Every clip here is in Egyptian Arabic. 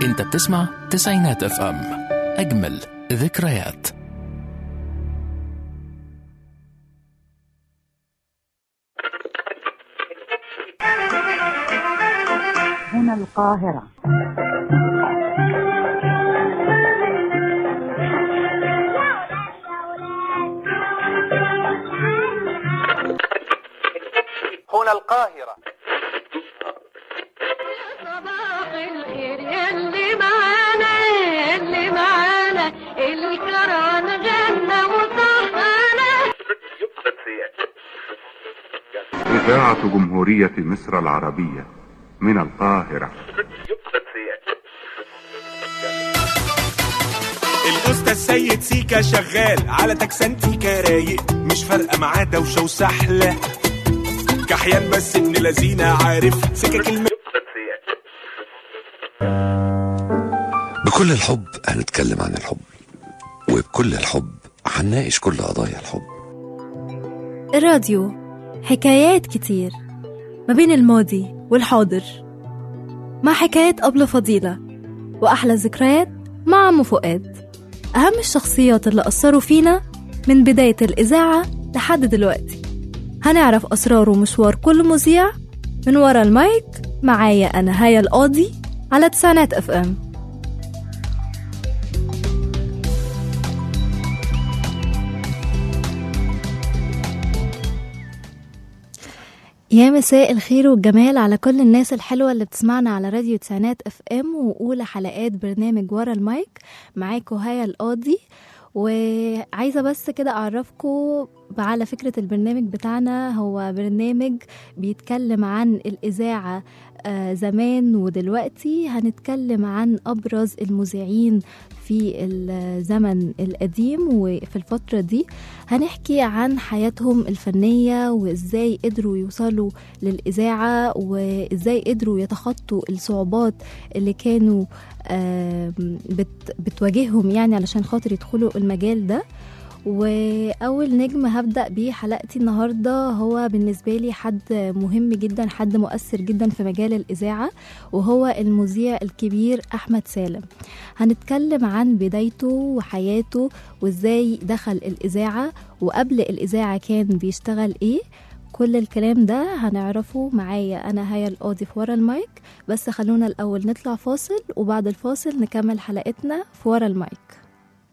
انت بتسمع تسعينات اف ام اجمل ذكريات هنا القاهرة هنا القاهرة صباح الخير يلي معانا يلي معانا الكران غنى وصحانا إذاعة جمهورية مصر العربية من القاهرة الاستاذ سيد سيكا شغال على تكسنتيكا رايق مش فارقه معاه دوشه وسحله كحيان بس ابن لذينه عارف سكك الم... بكل الحب هنتكلم عن الحب وبكل الحب هنناقش كل قضايا الحب الراديو حكايات كتير ما بين الماضي والحاضر مع حكايات أبلة فضيلة وأحلى ذكريات مع عم فؤاد أهم الشخصيات اللي أثروا فينا من بداية الإذاعة لحد دلوقتي هنعرف أسرار ومشوار كل مذيع من ورا المايك معايا أنا هيا القاضي على تسعينات اف ام يا مساء الخير والجمال على كل الناس الحلوة اللي بتسمعنا على راديو تسعينات اف ام وأولى حلقات برنامج ورا المايك معاكم هيا القاضي وعايزة بس كده أعرفكم على فكرة البرنامج بتاعنا هو برنامج بيتكلم عن الإذاعة آه، زمان ودلوقتي هنتكلم عن أبرز المذيعين في الزمن القديم وفي الفترة دي هنحكي عن حياتهم الفنية وإزاي قدروا يوصلوا للإذاعة وإزاي قدروا يتخطوا الصعوبات اللي كانوا آم، بت بتواجههم يعني علشان خاطر يدخلوا المجال ده واول نجم هبدا بيه حلقتي النهارده هو بالنسبه لي حد مهم جدا حد مؤثر جدا في مجال الاذاعه وهو المذيع الكبير احمد سالم هنتكلم عن بدايته وحياته وازاي دخل الاذاعه وقبل الاذاعه كان بيشتغل ايه كل الكلام ده هنعرفه معايا انا هيا القاضي في ورا المايك بس خلونا الاول نطلع فاصل وبعد الفاصل نكمل حلقتنا في ورا المايك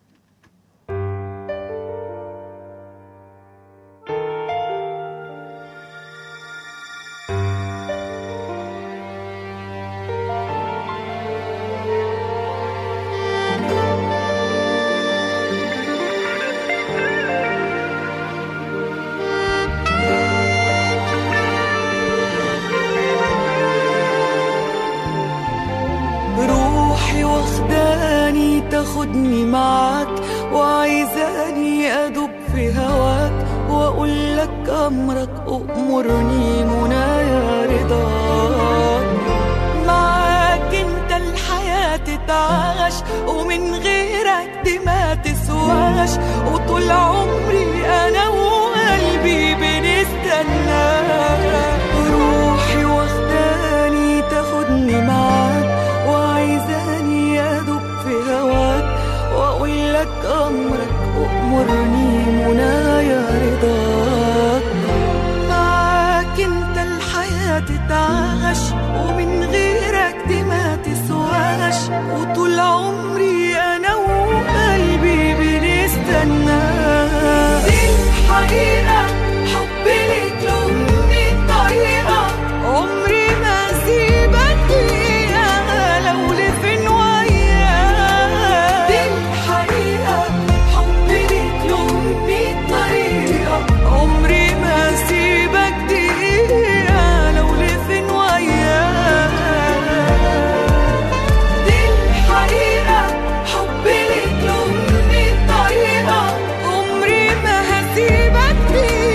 روحي واخداني تاخدني معاك وعايزاني ادوب في هواك واقول لك امرك امرني منايا رضاك معاك انت الحياة تتعاش ومن غيرك دي ما تسواش وطول عمري انا وقلبي بنستناك روحي واخداني تاخدني معاك وعايزاني ادوب في هواك واقول لك امرك امرني منايا رضاك معاك انت الحياة تتعاش ومن غيرك دي ما تسواش وطول عمري انا وقلبي بنستناك دي الحقيقة حبي ليك له من طريقة عمري ما سيبك دقيقة لو لفين وياك دي الحقيقة حبي ليك له من طريقة عمري ما سيبك دقيقة لو لفين وياك دي الحقيقة حبي ليك له من طريقة عمري ما هسيبك دقيقة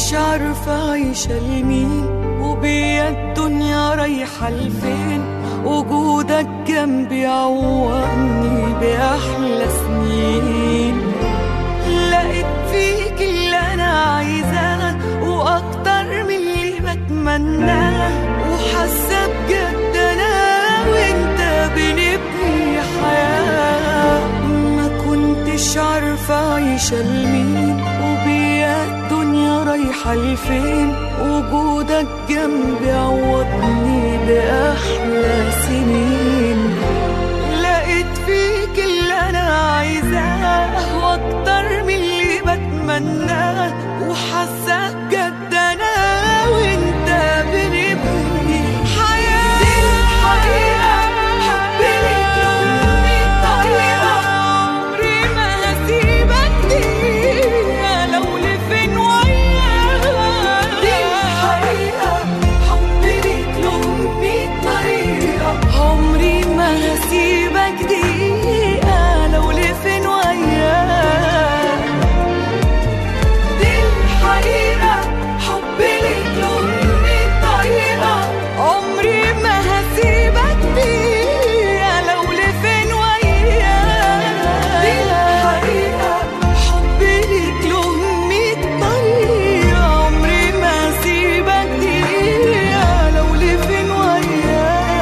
كنتش عارفة عايشة لمين وبيا الدنيا رايحة لفين وجودك جنبي عوضني بأحلى سنين لقيت فيك اللي أنا عايزاه وأكتر من اللي بتمناه وحاسة بجد أنا وأنت بنبني حياة ما كنتش عارفة عايشة لمين وبيا الدنيا رايحة لفين وجودك جنبي عوضني بأحلى سنين لقيت فيك اللي أنا عايزاه وأكتر من اللي بتمناه وحاسة بجد أنا وأنت بنبني حياة دي الحقيقة حبي ليك لأمي طريقة عمري ما هسيبك دقيقة لو لفين وياك دي الحقيقة حبي ليك لأمي طريقة عمري ما هسيبك دقيقة لو لفين وياك دي الحقيقة حبي ليك لأمي طريقة عمري ما هسيبك دقيقة لو لفين وياك دي الحقيقة حبي ليك لأمي طريقة عمري ما هسيبك دقيقة لو لفين وياك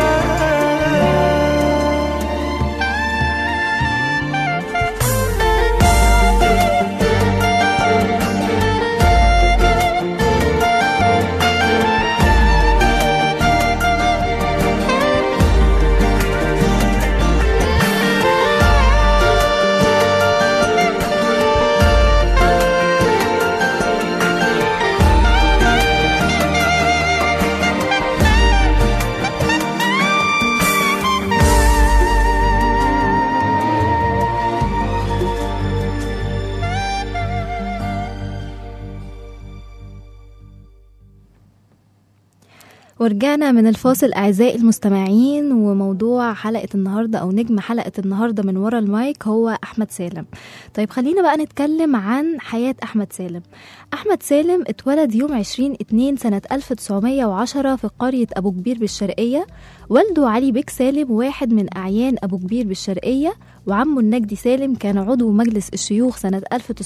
ورجعنا من الفاصل أعزائي المستمعين وموضوع حلقة النهاردة أو نجم حلقة النهاردة من ورا المايك هو أحمد سالم طيب خلينا بقى نتكلم عن حياة أحمد سالم أحمد سالم اتولد يوم 20 2 سنة 1910 في قرية أبو كبير بالشرقية والده علي بيك سالم واحد من أعيان أبو كبير بالشرقية وعمه النجدي سالم كان عضو مجلس الشيوخ سنة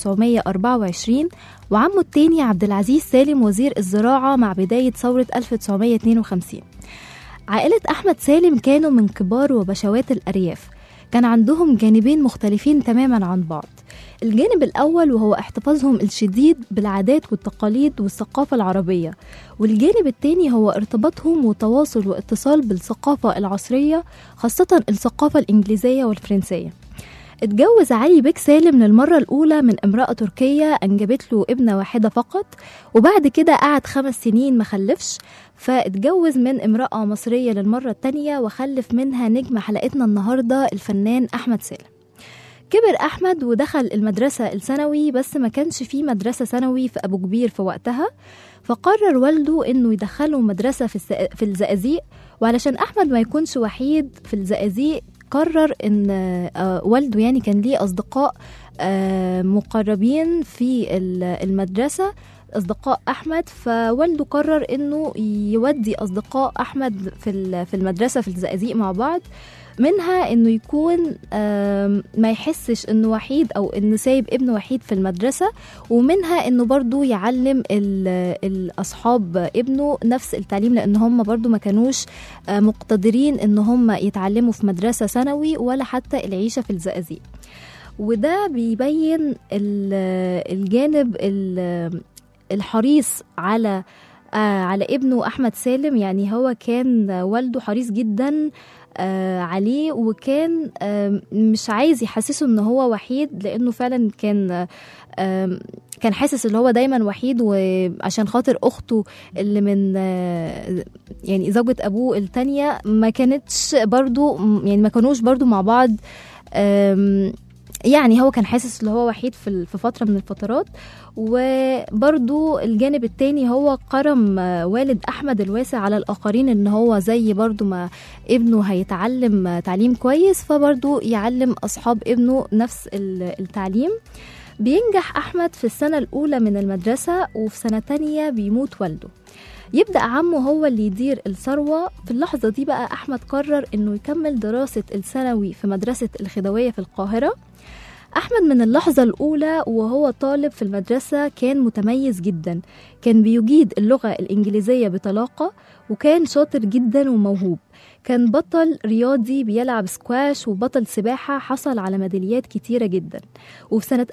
1924 وعمه التاني عبد العزيز سالم وزير الزراعة مع بداية ثورة 1952 عائلة أحمد سالم كانوا من كبار وبشوات الأرياف كان عندهم جانبين مختلفين تماما عن بعض الجانب الأول وهو احتفاظهم الشديد بالعادات والتقاليد والثقافة العربية والجانب الثاني هو ارتباطهم وتواصل واتصال بالثقافة العصرية خاصة الثقافة الإنجليزية والفرنسية اتجوز علي بيك سالم للمرة الأولى من امرأة تركية أنجبت له ابنة واحدة فقط وبعد كده قعد خمس سنين مخلفش فاتجوز من امرأة مصرية للمرة التانية وخلف منها نجم حلقتنا النهاردة الفنان أحمد سالم كبر أحمد ودخل المدرسة الثانوي بس ما كانش في مدرسة ثانوي في أبو كبير في وقتها فقرر والده إنه يدخله مدرسة في, الس- في الزقازيق وعلشان أحمد ما يكونش وحيد في الزقازيق قرر إن آه، والده يعني كان ليه أصدقاء آه، مقربين في ال- المدرسة أصدقاء أحمد فوالده قرر إنه يودي أصدقاء أحمد في ال- في المدرسة في الزقازيق مع بعض منها انه يكون آم، ما يحسش انه وحيد او انه سايب ابنه وحيد في المدرسة ومنها انه برضو يعلم ال- الاصحاب ابنه نفس التعليم لان هم برضو ما كانوش آه، مقتدرين ان هم يتعلموا في مدرسة ثانوي ولا حتى العيشة في الزقازيق وده بيبين ال- الجانب ال- الحريص على آه على ابنه احمد سالم يعني هو كان والده حريص جدا آه عليه وكان آه مش عايز يحسسه ان هو وحيد لانه فعلا كان آه كان حاسس ان هو دايما وحيد وعشان خاطر اخته اللي من آه يعني زوجة ابوه التانية ما كانتش برضو يعني ما كانوش برضو مع بعض آم، يعني هو كان حاسس ان هو وحيد في ال- في فتره من الفترات وبرضو الجانب التاني هو كرم آه، والد احمد الواسع على الاخرين ان هو زي برضو ما ابنه هيتعلم آه، تعليم كويس فبرضو يعلم اصحاب ابنه نفس ال- التعليم بينجح أحمد في السنة الأولى من المدرسة وفي سنة تانية بيموت والده يبدأ عمه هو اللي يدير الثروة في اللحظة دي بقى أحمد قرر إنه يكمل دراسة الثانوي في مدرسة الخدوية في القاهرة أحمد من اللحظة الأولى وهو طالب في المدرسة كان متميز جدا كان بيجيد اللغة الإنجليزية بطلاقة وكان شاطر جدا وموهوب كان بطل رياضي بيلعب سكواش وبطل سباحة حصل على ميداليات كتيرة جدا وفي سنة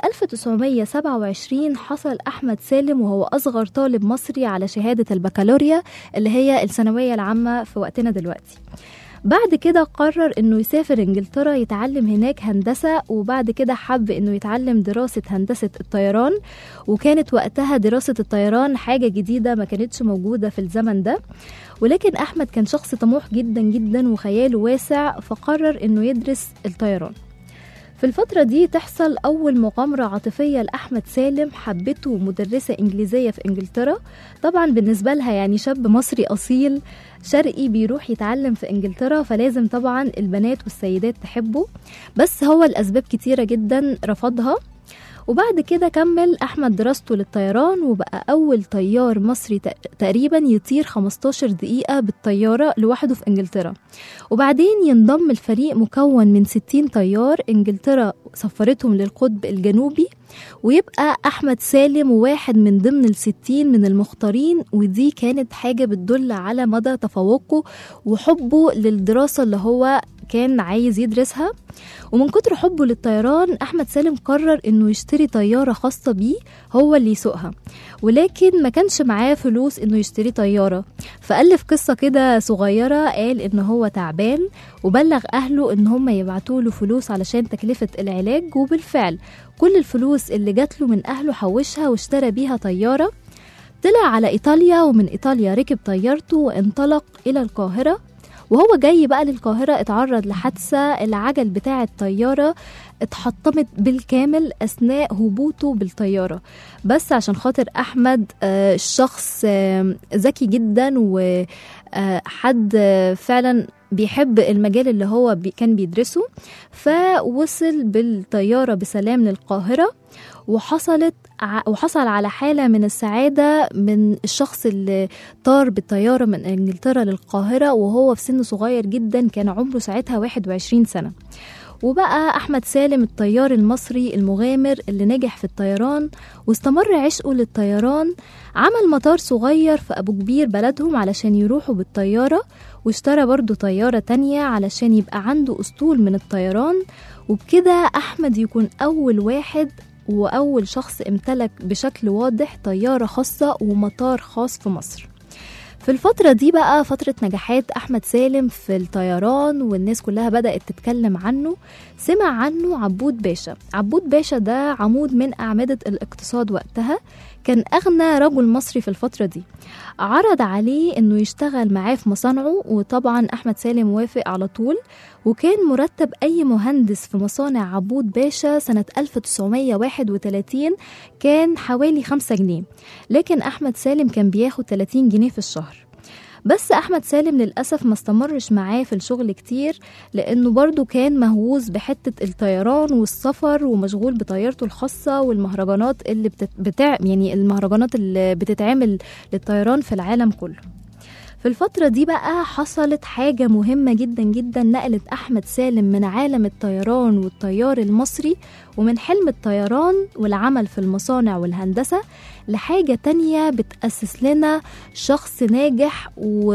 1927 حصل أحمد سالم وهو أصغر طالب مصري على شهادة البكالوريا اللي هي الثانوية العامة في وقتنا دلوقتي بعد كده قرر انه يسافر انجلترا يتعلم هناك هندسة وبعد كده حب انه يتعلم دراسة هندسة الطيران وكانت وقتها دراسة الطيران حاجة جديدة ما كانتش موجودة في الزمن ده ولكن احمد كان شخص طموح جدا جدا وخياله واسع فقرر انه يدرس الطيران في الفترة دي تحصل أول مغامرة عاطفية لأحمد سالم حبته مدرسة إنجليزية في إنجلترا طبعا بالنسبة لها يعني شاب مصري أصيل شرقي بيروح يتعلم في إنجلترا فلازم طبعا البنات والسيدات تحبه بس هو الأسباب كتيرة جدا رفضها وبعد كده كمل أحمد دراسته للطيران وبقى أول طيار مصري تق- تقريبا يطير 15 دقيقة بالطيارة لوحده في إنجلترا وبعدين ينضم الفريق مكون من 60 طيار إنجلترا سفرتهم للقطب الجنوبي ويبقى أحمد سالم واحد من ضمن الستين من المختارين ودي كانت حاجة بتدل على مدى تفوقه وحبه للدراسة اللي هو كان عايز يدرسها ومن كتر حبه للطيران أحمد سالم قرر إنه يشتري طيارة خاصة بيه هو اللي يسوقها ولكن ما كانش معاه فلوس إنه يشتري طيارة فألف قصة كده صغيرة قال إن هو تعبان وبلغ أهله إن هم يبعتوا له فلوس علشان تكلفة العلاج وبالفعل كل الفلوس اللي جات له من أهله حوشها واشترى بيها طيارة طلع على إيطاليا ومن إيطاليا ركب طيارته وانطلق إلى القاهرة وهو جاي بقى للقاهرة اتعرض لحادثة العجل بتاع الطيارة اتحطمت بالكامل أثناء هبوطه بالطيارة بس عشان خاطر أحمد آه، شخص آه، ذكي جدا وحد فعلا بيحب المجال اللي هو بي كان بيدرسه فوصل بالطيارة بسلام للقاهرة وحصلت ع- وحصل على حالة من السعادة من الشخص اللي طار بالطيارة من انجلترا للقاهرة وهو في سن صغير جدا كان عمره ساعتها 21 سنة وبقى أحمد سالم الطيار المصري المغامر اللي نجح في الطيران واستمر عشقه للطيران عمل مطار صغير في أبو كبير بلدهم علشان يروحوا بالطيارة واشترى برضو طيارة تانية علشان يبقى عنده أسطول من الطيران وبكده أحمد يكون أول واحد وأول شخص امتلك بشكل واضح طيارة خاصة ومطار خاص في مصر في الفترة دي بقى فترة نجاحات أحمد سالم في الطيران والناس كلها بدأت تتكلم عنه سمع عنه عبود باشا عبود باشا ده عمود من أعمدة الاقتصاد وقتها كان أغنى رجل مصري في الفترة دي عرض عليه إنه يشتغل معاه في مصانعه وطبعا أحمد سالم وافق على طول وكان مرتب أي مهندس في مصانع عبود باشا سنة 1931 كان حوالي 5 جنيه لكن أحمد سالم كان بياخد 30 جنيه في الشهر بس أحمد سالم للأسف ما استمرش معاه في الشغل كتير لأنه برضو كان مهووس بحتة الطيران والسفر ومشغول بطيارته الخاصة والمهرجانات اللي بتت... بتاع يعني المهرجانات اللي بتتعمل للطيران في العالم كله في الفترة دي بقى حصلت حاجة مهمة جدا جدا نقلت أحمد سالم من عالم الطيران والطيار المصري ومن حلم الطيران والعمل في المصانع والهندسة لحاجة تانية بتأسس لنا شخص ناجح و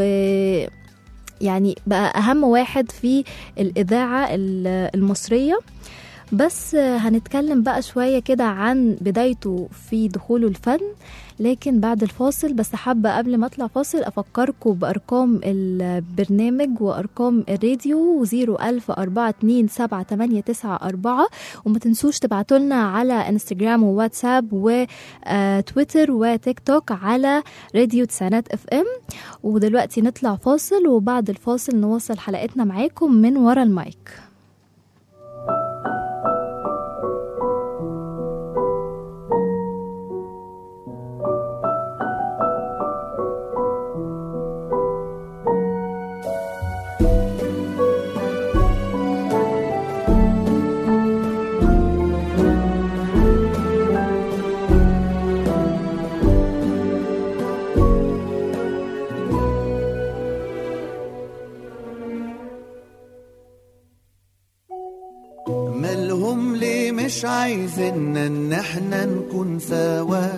يعني بقى أهم واحد في الإذاعة ال- المصرية بس هنتكلم بقى شوية كده عن بدايته في دخوله الفن لكن بعد الفاصل بس حابة قبل ما أطلع فاصل أفكركم بأرقام البرنامج وأرقام الراديو 010427894 وما تنسوش تبعتولنا على انستجرام وواتساب وتويتر وتيك توك على راديو تسعينات اف ام ودلوقتي نطلع فاصل وبعد الفاصل نواصل حلقتنا معاكم من ورا المايك عايزيننا ان احنا نكون سوا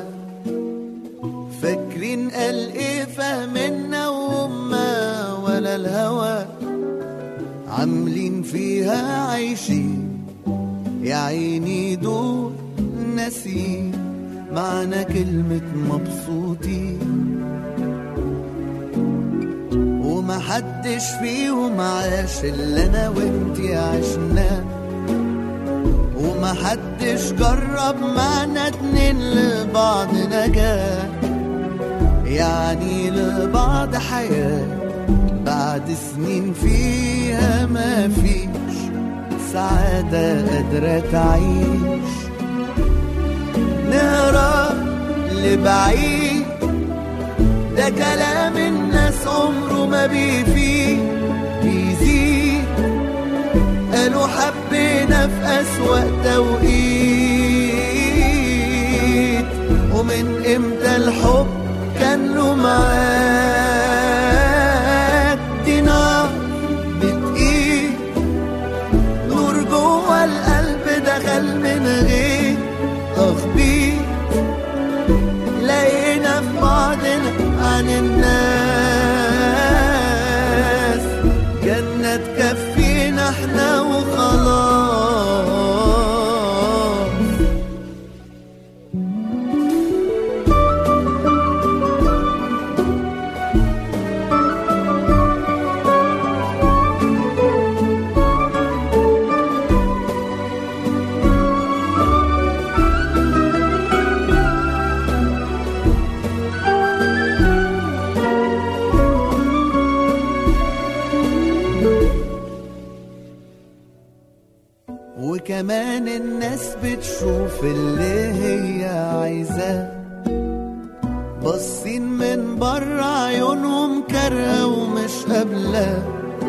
فاكرين قال ايه فهمنا وهما ولا الهوى عاملين فيها عايشين يا عيني دول ناسين معنى كلمة مبسوطين ومحدش فيهم عاش اللي انا وانتي عشناه ومحدش جرب معنا اتنين لبعض نجاة يعني لبعض حياة بعد سنين فيها ما فيش سعادة قادرة تعيش نهرب لبعيد ده كلام الناس عمره ما بيفيد بيزيد قالوا حبينا في أسوأ توقيت ومن امتى الحب كان له معاد دي نار بتقيد نور جوه القلب دخل من غير تخبيط لقينا في بعضنا عن الناس جنة تكفينا احنا وخلاص وكمان الناس بتشوف اللي هي عايزاه باصين من بره عيونهم كارهه ومش قابله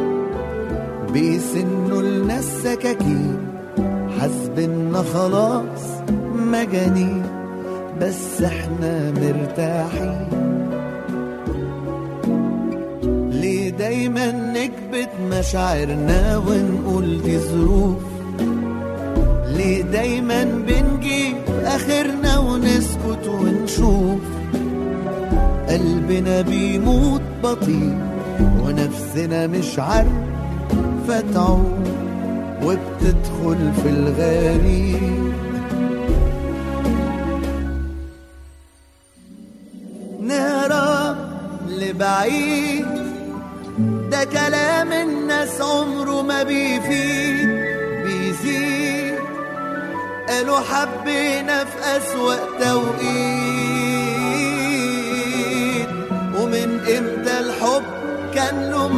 بيسنوا لنا السكاكين حاسبنا خلاص مجانين بس احنا مرتاحين ليه دايما نكبت مشاعرنا ونقول دي ظروف ليه دايما بنجيب اخرنا ونسكت ونشوف قلبنا بيموت بطيء ونفسنا مش عارفة تعوم وبتدخل في الغريب نهرب لبعيد ده كلام الناس عمره ما بيفيد بيزيد قالوا حبينا في أسوأ توقيت ومن امتى الحب كان له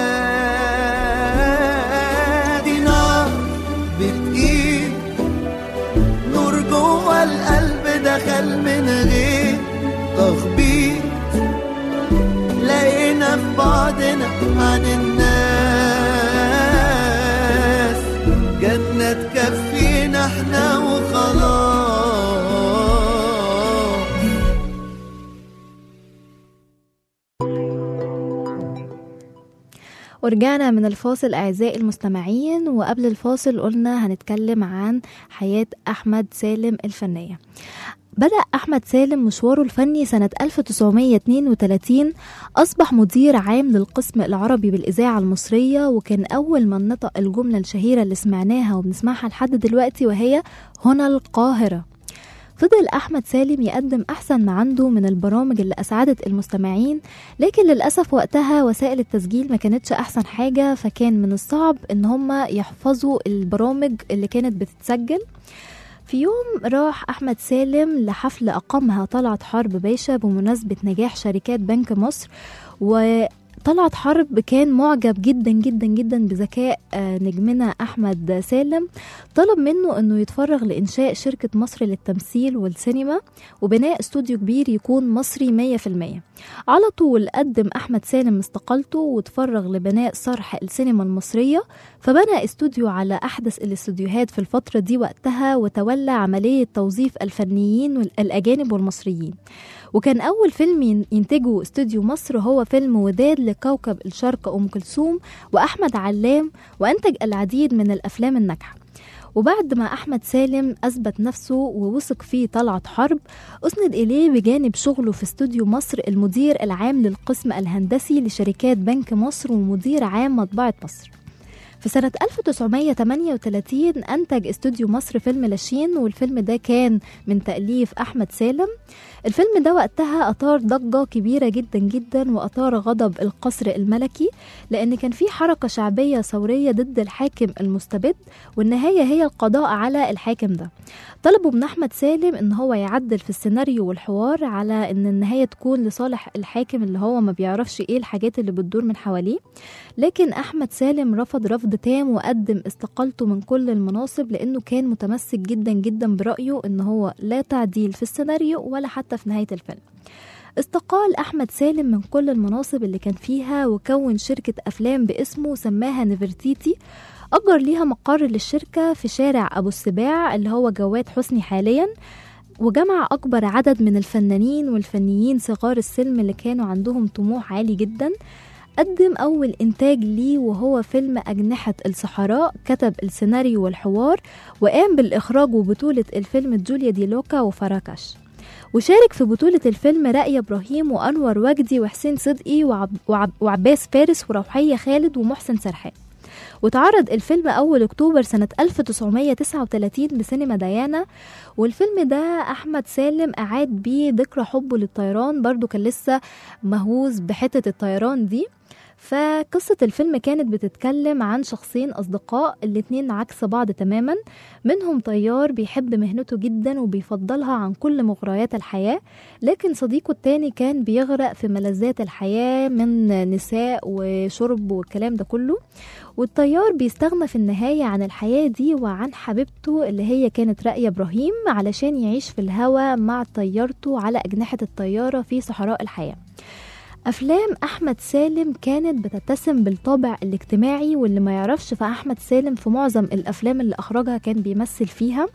معاد دي نار بتقيد نور جوه القلب دخل من غير تخبيط لقينا في بعضنا عن الناس جنة تكفينا احنا وخلاص ورجعنا من الفاصل أعزائي المستمعين وقبل الفاصل قلنا هنتكلم عن حياة أحمد سالم الفنية بدأ أحمد سالم مشواره الفني سنة 1932 أصبح مدير عام للقسم العربي بالإذاعة المصرية وكان أول من نطق الجملة الشهيرة اللي سمعناها وبنسمعها لحد دلوقتي وهي هنا القاهرة فضل أحمد سالم يقدم أحسن ما عنده من البرامج اللي أسعدت المستمعين لكن للأسف وقتها وسائل التسجيل ما كانتش أحسن حاجة فكان من الصعب إن هم يحفظوا البرامج اللي كانت بتتسجل في يوم راح أحمد سالم لحفل أقامها طلعت حرب باشا بمناسبة نجاح شركات بنك مصر وطلعت حرب كان معجب جدا جدا جدا بذكاء آه، نجمنا أحمد سالم طلب منه أنه يتفرغ لإنشاء شركة مصر للتمثيل والسينما وبناء استوديو كبير يكون مصري 100% على طول قدم أحمد سالم استقالته وتفرغ لبناء صرح السينما المصرية فبنى استوديو على أحدث الاستوديوهات في الفترة دي وقتها وتولى عملية توظيف الفنيين الأجانب والمصريين وكان أول فيلم ين- ينتجه استوديو مصر هو فيلم وداد لكوكب الشرق أم كلثوم وأحمد علام وأنتج العديد من الأفلام الناجحة وبعد ما أحمد سالم أثبت نفسه ووثق فيه طلعت حرب أسند إليه بجانب شغله في استوديو مصر المدير العام للقسم الهندسي لشركات بنك مصر ومدير عام مطبعة مصر في سنة 1938 أنتج استوديو مصر فيلم لاشين والفيلم ده كان من تأليف أحمد سالم الفيلم ده وقتها أثار ضجة كبيرة جدا جدا وأثار غضب القصر الملكي لأن كان في حركة شعبية ثورية ضد الحاكم المستبد والنهاية هي القضاء على الحاكم ده طلبوا من أحمد سالم إن هو يعدل في السيناريو والحوار على إن النهاية تكون لصالح الحاكم اللي هو ما بيعرفش إيه الحاجات اللي بتدور من حواليه لكن أحمد سالم رفض رفض تام وقدم استقالته من كل المناصب لأنه كان متمسك جدا جدا برأيه إن هو لا تعديل في السيناريو ولا حتى في نهاية الفيلم استقال أحمد سالم من كل المناصب اللي كان فيها وكون شركة أفلام باسمه وسماها نفرتيتي أجر ليها مقر للشركة في شارع أبو السباع اللي هو جواد حسني حاليا وجمع أكبر عدد من الفنانين والفنيين صغار السلم اللي كانوا عندهم طموح عالي جدا قدم أول إنتاج ليه وهو فيلم أجنحة الصحراء كتب السيناريو والحوار وقام بالإخراج وبطولة الفيلم جوليا دي لوكا وفراكش وشارك في بطولة الفيلم رأي إبراهيم وأنور وجدي وحسين صدقي وعب وعب وعباس فارس وروحية خالد ومحسن سرحان واتعرض الفيلم أول أكتوبر سنة 1939 بسينما ديانا والفيلم ده أحمد سالم أعاد بيه ذكرى حبه للطيران برضو كان لسه مهووس بحتة الطيران دي فقصة الفيلم كانت بتتكلم عن شخصين أصدقاء الاتنين عكس بعض تماما منهم طيار بيحب مهنته جدا وبيفضلها عن كل مغريات الحياة لكن صديقه التاني كان بيغرق في ملذات الحياة من نساء وشرب والكلام ده كله والطيار بيستغنى في النهاية عن الحياة دي وعن حبيبته اللي هي كانت رأي إبراهيم علشان يعيش في الهوا مع طيارته على أجنحة الطيارة في صحراء الحياة أفلام أحمد سالم كانت بتتسم بالطابع الاجتماعي واللي ما يعرفش فأحمد سالم في معظم الأفلام اللي أخرجها كان بيمثل فيها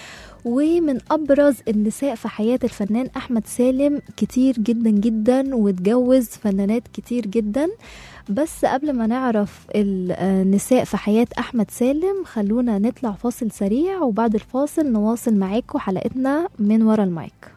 ومن أبرز النساء في حياة الفنان أحمد سالم كتير جدا جدا واتجوز فنانات كتير جدا بس قبل ما نعرف النساء في حياة أحمد سالم خلونا نطلع فاصل سريع وبعد الفاصل نواصل معاكم حلقتنا من ورا المايك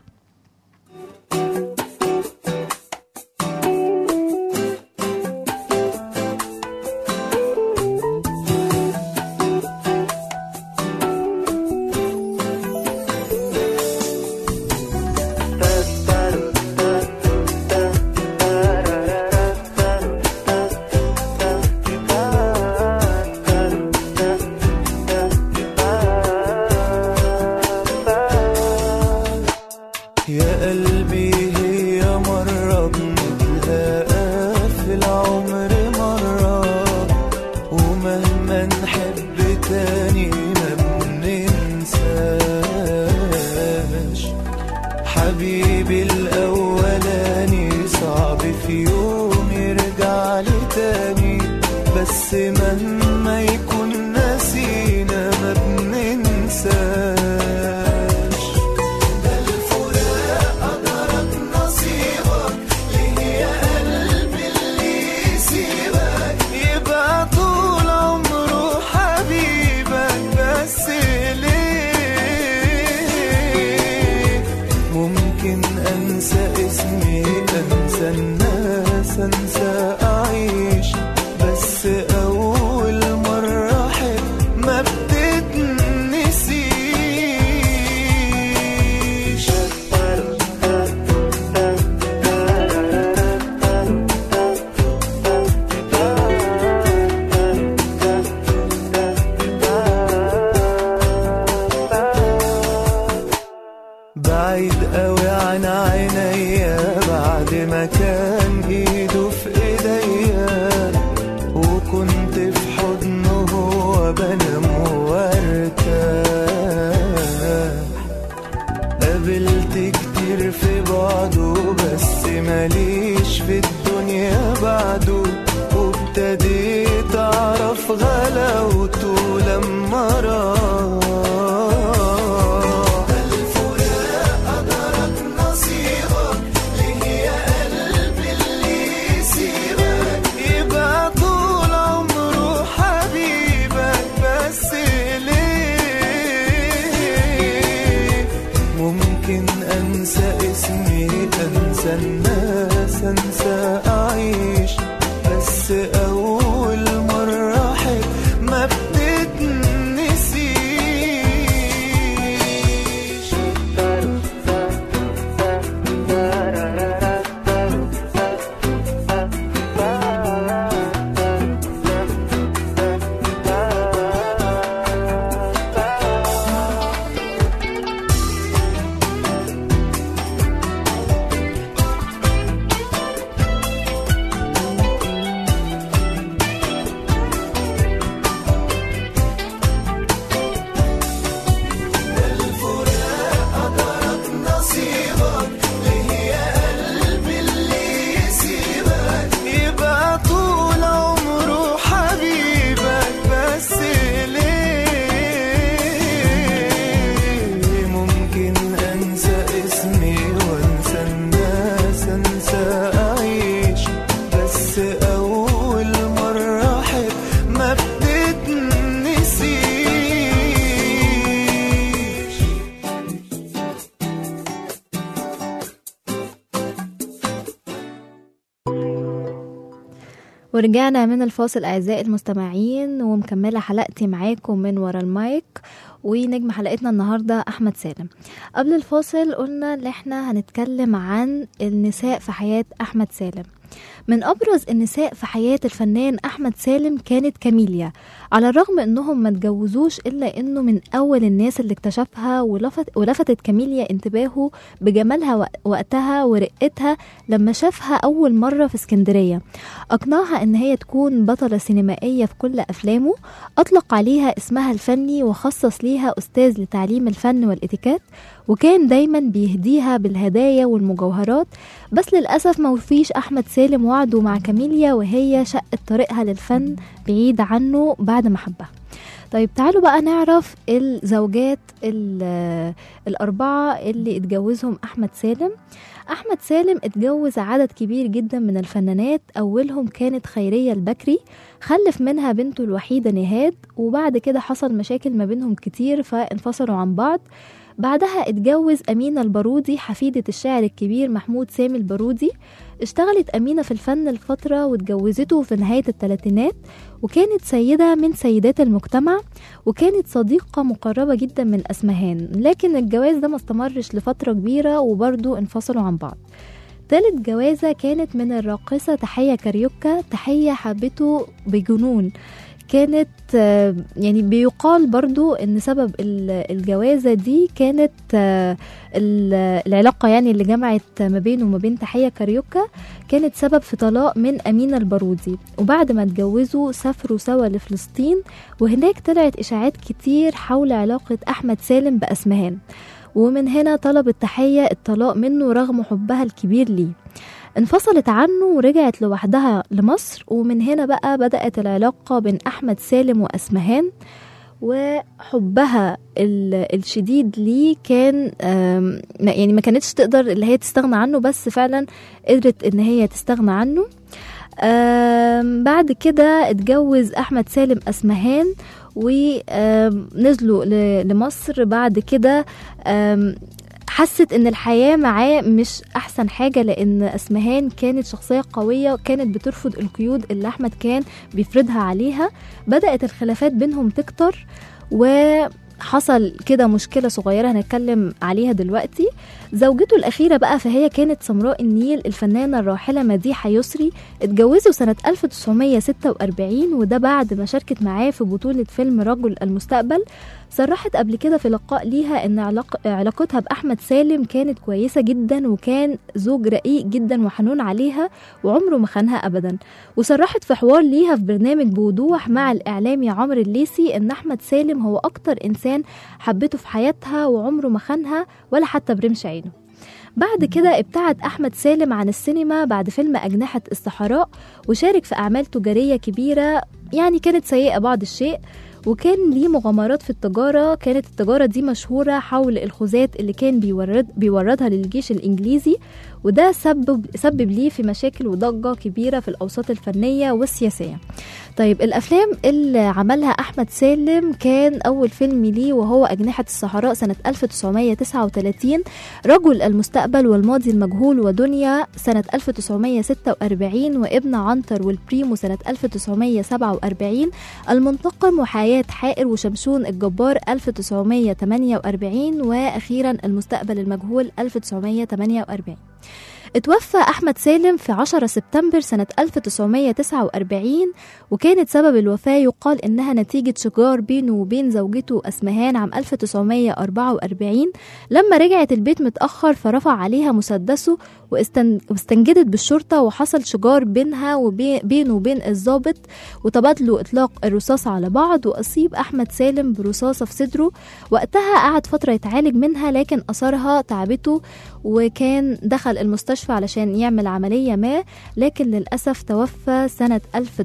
يا قلبي هي مرة بنتلاقى في العمر مرة ومهما نحب تاني ما بننساش حبيبي الأولاني صعب في يوم يرجع لي تاني بس مهما يكون ناسينا ما بننساش ده الفراق قدرك نصيبك ليه يا قلبي اللي يسيبك يبقى طول عمره حبيبك بس ليه ممكن انسى اسمي انسى الناس انسى اعيش بس اول مرة احب ما بتتنسيش بعيد قوي عن عينيا بعد ما كان ايده في ايديا وكنت في حضنه هو بنام وارتاح قابلت كتير في بعضه بس ماليش في الدنيا بعده وابتديت اعرف غلاوته لما راح الفراق قدرك نصيبك ليه يا قلبي اللي الناس انسى اعيش بس اول مرة احب ما بتتنسيش نصيبك ليه يا قلبي اللي يسيبك يبقى طول عمره حبيبك بس ليه ممكن انسى اسمي وانسى الناس انسى اعيش بس اول مرة احب ما بتتنسيش ورجعنا من الفاصل أعزائي المستمعين ومكملة حلقتي معاكم من ورا المايك ونجم حلقتنا النهاردة أحمد سالم قبل الفاصل قلنا إن احنا هنتكلم عن النساء في حياة أحمد سالم من أبرز النساء في حياة الفنان أحمد سالم كانت كاميليا على الرغم إنهم ما اتجوزوش إلا إنه من أول الناس اللي اكتشفها ولفت ولفتت كاميليا انتباهه بجمالها وق- وقتها ورقتها لما شافها أول مرة في اسكندرية أقنعها إن هي تكون بطلة سينمائية في كل أفلامه أطلق عليها اسمها الفني وخصص ليها أستاذ لتعليم الفن والإتيكات وكان دايما بيهديها بالهدايا والمجوهرات بس للأسف ما وفيش أحمد سالم وعده مع كاميليا وهي شقت طريقها للفن بعيد عنه بعد ما حبها طيب تعالوا بقى نعرف الزوجات ال- الأربعة اللي اتجوزهم أحمد سالم أحمد سالم اتجوز عدد كبير جدا من الفنانات أولهم كانت خيرية البكري خلف منها بنته الوحيدة نهاد وبعد كده حصل مشاكل ما بينهم كتير فانفصلوا عن بعض بعدها اتجوز أمينة البارودي حفيدة الشاعر الكبير محمود سامي البارودي اشتغلت أمينة في الفن لفترة واتجوزته في نهاية الثلاثينات وكانت سيدة من سيدات المجتمع وكانت صديقة مقربة جدا من أسمهان لكن الجواز ده ما استمرش لفترة كبيرة وبرضه انفصلوا عن بعض تالت جوازة كانت من الراقصة تحية كاريوكا تحية حبته بجنون كانت آه، يعني بيقال برضو ان سبب ال- الجوازة دي كانت آه، ال- العلاقة يعني اللي جمعت ما بينه وما بين تحية كاريوكا كانت سبب في طلاق من أمينة البارودي وبعد ما اتجوزوا سافروا سوا لفلسطين وهناك طلعت إشاعات كتير حول علاقة أحمد سالم بأسمهان ومن هنا طلبت تحية الطلاق منه رغم حبها الكبير ليه انفصلت عنه ورجعت لوحدها لمصر ومن هنا بقى بدأت العلاقة بين أحمد سالم وأسمهان وحبها ال- الشديد ليه كان آم، ما- يعني ما كانتش تقدر اللي هي تستغنى عنه بس فعلا قدرت ان هي تستغنى عنه آم، بعد كده اتجوز احمد سالم اسمهان ونزلوا لمصر بعد كده آم، حست ان الحياة معاه مش احسن حاجة لان اسمهان كانت شخصية قوية وكانت بترفض القيود اللي احمد كان بيفرضها عليها بدأت الخلافات بينهم تكتر وحصل كده مشكلة صغيرة هنتكلم عليها دلوقتي زوجته الأخيرة بقى فهي كانت سمراء النيل الفنانة الراحلة مديحة يسري اتجوزوا سنة 1946 وده بعد ما شاركت معاه في بطولة فيلم رجل المستقبل صرحت قبل كده في لقاء ليها ان علاق... علاقتها باحمد سالم كانت كويسه جدا وكان زوج رقيق جدا وحنون عليها وعمره ما خانها ابدا وصرحت في حوار ليها في برنامج بوضوح مع الاعلامي عمرو الليسي ان احمد سالم هو اكتر انسان حبته في حياتها وعمره ما خانها ولا حتى برمش عينه بعد كده ابتعد أحمد سالم عن السينما بعد فيلم أجنحة الصحراء وشارك في أعمال تجارية كبيرة يعني كانت سيئة بعض الشيء وكان ليه مغامرات في التجارة كانت التجارة دي مشهورة حول الخوذات اللي كان بيورد بيوردها للجيش الإنجليزي وده سبب سبب ليه في مشاكل وضجة كبيرة في الأوساط الفنية والسياسية طيب الأفلام اللي عملها أحمد سالم كان أول فيلم ليه وهو أجنحة الصحراء سنة 1939 رجل المستقبل والماضي المجهول ودنيا سنة 1946 وابن عنتر والبريمو سنة 1947 المنتقم وحياة حائر وشمشون الجبار 1948 وأخيرا المستقبل المجهول 1948 اتوفى أحمد سالم في 10 سبتمبر سنة 1949 وكانت سبب الوفاة يقال إنها نتيجة شجار بينه وبين زوجته أسمهان عام 1944 لما رجعت البيت متأخر فرفع عليها مسدسه واستن- واستنجدت بالشرطة وحصل شجار بينها وبينه وبين الضابط وتبادلوا إطلاق الرصاص على بعض وأصيب أحمد سالم برصاصة في صدره وقتها قعد فترة يتعالج منها لكن أثرها تعبته وكان دخل المستشفى علشان يعمل عملية ما لكن للأسف توفى سنة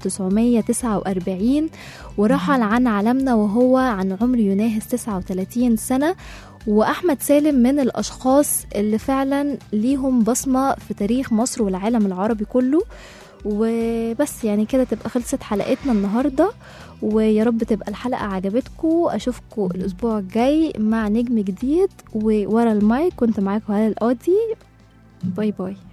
1949 ورحل عن عالمنا وهو عن عمر يناهز 39 سنة وأحمد سالم من الأشخاص اللي فعلا ليهم بصمة في تاريخ مصر والعالم العربي كله وبس يعني كده تبقى خلصت حلقتنا النهاردة ويا رب تبقى الحلقة عجبتكم أشوفكم الأسبوع الجاي مع نجم جديد وورا المايك كنت معاكم هلا القاضي باي باي